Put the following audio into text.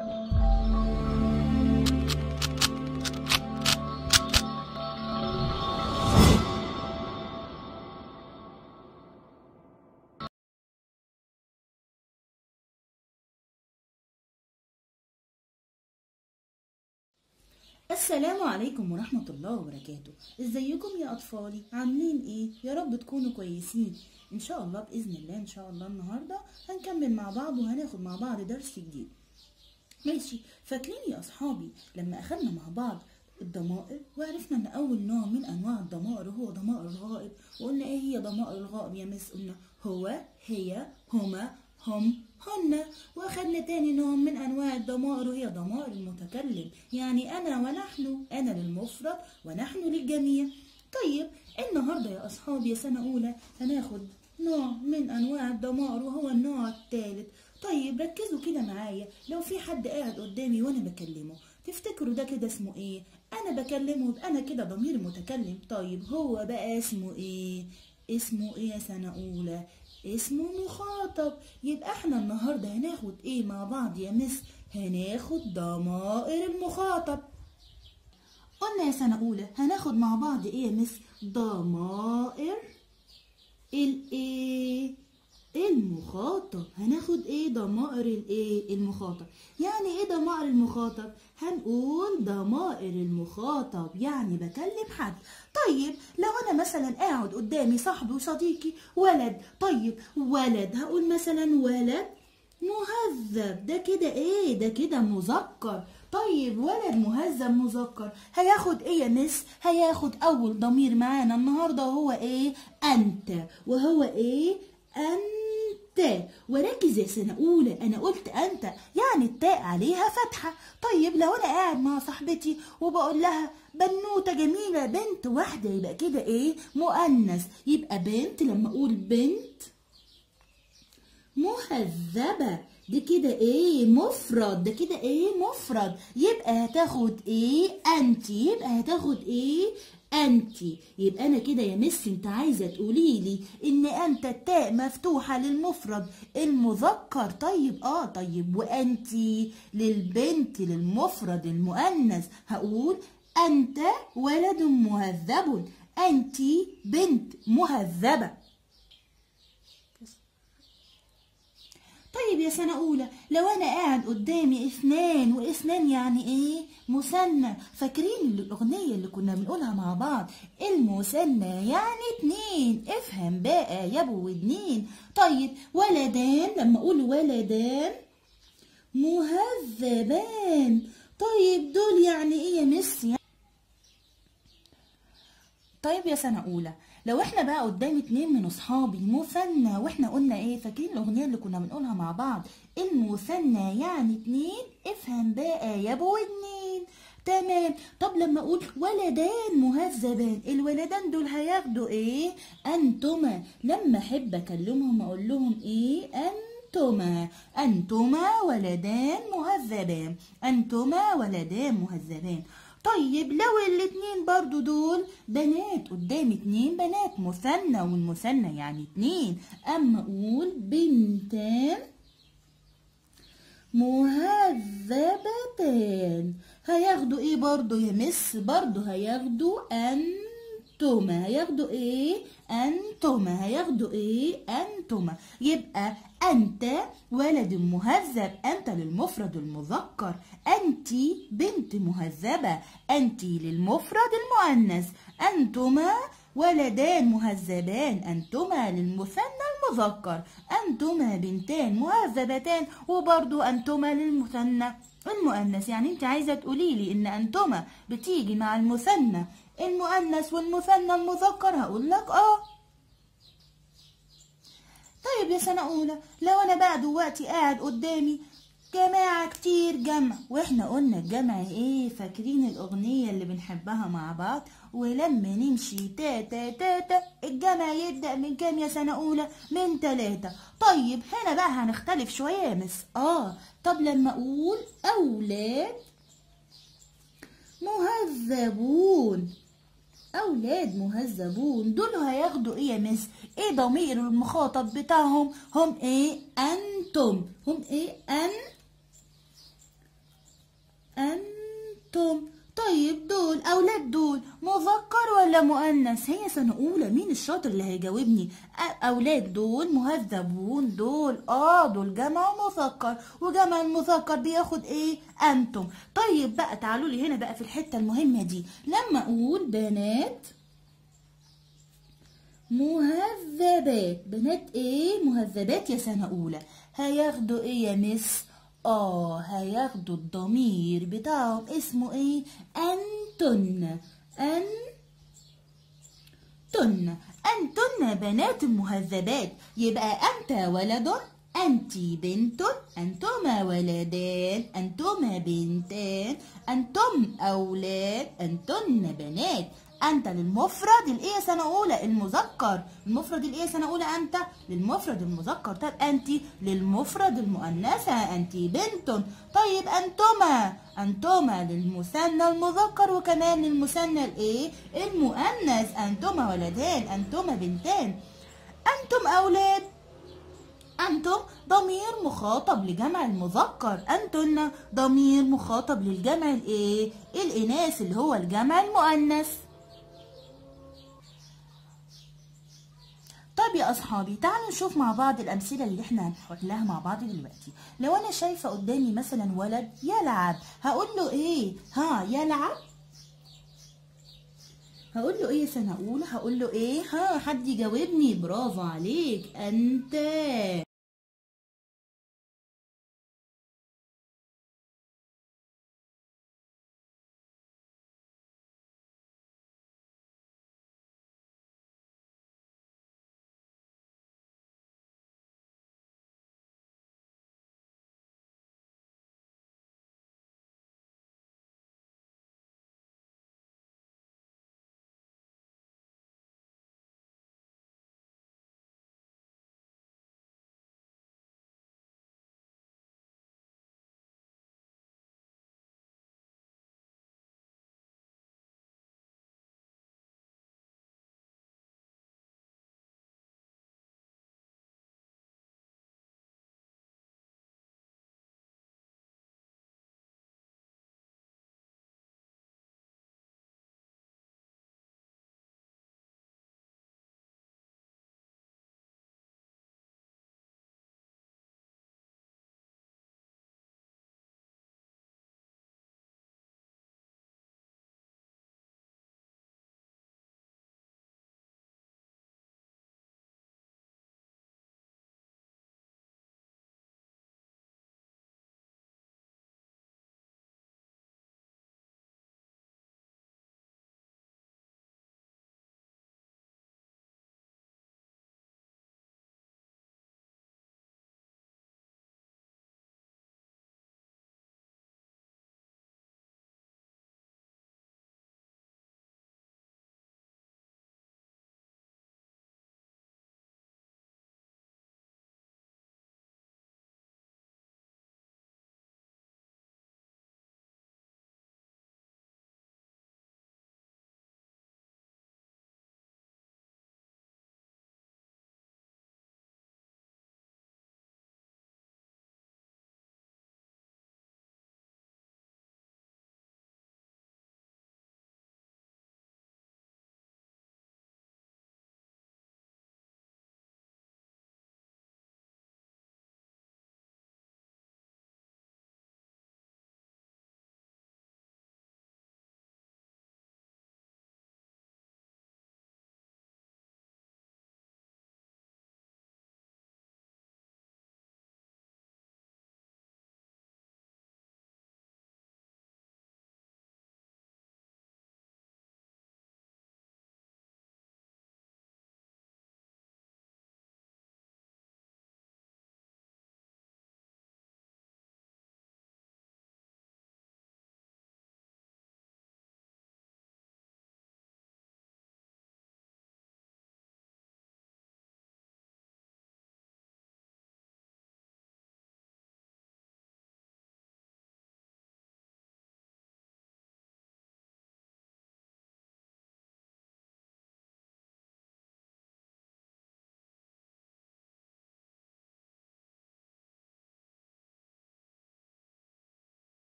السلام عليكم ورحمة الله وبركاته ازيكم يا اطفالي عاملين ايه يا رب تكونوا كويسين ان شاء الله باذن الله ان شاء الله النهارده هنكمل مع بعض وهناخد مع بعض درس جديد ماشي فاكرين يا اصحابي لما اخدنا مع بعض الضمائر وعرفنا ان اول نوع من انواع الضمائر هو ضمائر الغائب وقلنا ايه هي ضمائر الغائب يا مس قلنا هو هي هما هم هن واخدنا تاني نوع من انواع الضمائر وهي ضمائر المتكلم يعني انا ونحن انا للمفرد ونحن للجميع طيب النهارده يا اصحابي يا سنه اولى هناخد نوع من انواع الضمائر وهو النوع الثالث طيب ركزوا كده معايا لو في حد قاعد قدامي وانا بكلمه تفتكروا ده كده اسمه ايه انا بكلمه يبقى انا كده ضمير متكلم طيب هو بقى اسمه ايه اسمه ايه يا سنه اولى اسمه مخاطب يبقى احنا النهارده هناخد ايه مع بعض يا مس هناخد ضمائر المخاطب قلنا يا سنة أولى هناخد مع بعض ايه يا مس ضمائر الايه المخاطب هناخد ايه ضمائر الايه المخاطب يعني ايه ضمائر المخاطب هنقول ضمائر المخاطب يعني بكلم حد طيب لو انا مثلا قاعد قدامي صاحبي وصديقي ولد طيب ولد هقول مثلا ولد مهذب ده كده ايه ده كده مذكر طيب ولد مهذب مذكر هياخد ايه يا مس هياخد اول ضمير معانا النهارده هو ايه انت وهو ايه انت وركز يا سنه اولى انا قلت انت يعني التاء عليها فتحه طيب لو انا قاعد مع صاحبتي وبقول لها بنوته جميله بنت واحده يبقى كده ايه مؤنث يبقى بنت لما اقول بنت مهذبه دي كده ايه مفرد ده كده ايه مفرد يبقى هتاخد ايه انت يبقى هتاخد ايه انت يبقى انا كده يا مس انت عايزه تقولي لي ان انت التاء مفتوحه للمفرد المذكر طيب اه طيب وانت للبنت للمفرد المؤنث هقول انت ولد مهذب انت بنت مهذبه طيب يا سنة أولى لو أنا قاعد قدامي اثنان واثنان يعني إيه؟ مثنى فاكرين الأغنية اللي كنا بنقولها مع بعض المثنى يعني اتنين افهم بقى يا أبو ودنين طيب ولدان لما أقول ولدان مهذبان طيب دول يعني إيه يا مس طيب يا سنة أولى لو احنا بقى قدام اتنين من اصحابي مثنى واحنا قلنا ايه فاكرين الاغنيه اللي كنا بنقولها مع بعض المثنى يعني اتنين افهم بقى يا ابو اتنين تمام طب لما اقول ولدان مهذبان الولدان دول هياخدوا ايه انتما لما احب اكلمهم اقول لهم ايه انتما انتما ولدان مهذبان انتما ولدان مهذبان طيب لو الاتنين برضو دول بنات قدام اتنين بنات مثنى والمثنى يعني اتنين اما اقول بنتان مهذبتان هياخدوا ايه برضو يا مس برضو هياخدوا انتما هياخدوا ايه انتما هياخدوا ايه انتما يبقى انت ولد مهذب انت للمفرد المذكر انت بنت مهذبه انت للمفرد المؤنث انتما ولدان مهذبان انتما للمثنى المذكر انتما بنتان مهذبتان وبرضو انتما للمثنى المؤنث يعني انت عايزه تقولي لي ان انتما بتيجي مع المثنى المؤنث والمثنى المذكر هقول لك اه طيب يا سنة أولى لو أنا بقى دلوقتي قاعد قدامي جماعة كتير جمع واحنا قلنا الجمع ايه فاكرين الأغنية اللي بنحبها مع بعض ولما نمشي تا تا تا تا الجمع يبدأ من كام يا سنة أولى من تلاتة طيب هنا بقى هنختلف شوية يا مس اه طب لما أقول أولاد مهذبون أولاد مهذبون دول هياخدوا إيه يا مس؟ إيه ضمير المخاطب بتاعهم؟ هم إيه؟ أنتم هم إيه؟ أن ولا مؤنث هي سنة أولى مين الشاطر اللي هيجاوبني أ- أولاد دول مهذبون دول آه دول جمع مذكر وجمع المذكر بياخد إيه أنتم طيب بقى تعالوا لي هنا بقى في الحتة المهمة دي لما أقول بنات مهذبات بنات ايه مهذبات يا سنة اولى هياخدوا ايه يا مس اه هياخدوا الضمير بتاعهم اسمه ايه انتن ان تن أنتن بنات مهذبات يبقى أنت ولد أنت بنت أنتما ولدان أنتما بنتان أنتم أولاد أنتن بنات أنت للمفرد الإيه سنة أولى المذكر المفرد الإيه سنة أولى أنت للمفرد المذكر طيب أنت للمفرد المؤنثة أنت بنت طيب أنتما أنتما للمثنى المذكر وكمان للمثنى الإيه المؤنث أنتما ولدان أنتما بنتان أنتم أولاد أنتم ضمير مخاطب لجمع المذكر أنتن ضمير مخاطب للجمع الإيه الإناث اللي هو الجمع المؤنث طيب يا أصحابي تعالوا نشوف مع بعض الأمثلة اللي احنا هنحلها مع بعض دلوقتي لو أنا شايفة قدامي مثلا ولد يلعب هقول له إيه ها يلعب هقول له ايه سنة أولى هقول له ايه ها حد يجاوبني برافو عليك أنت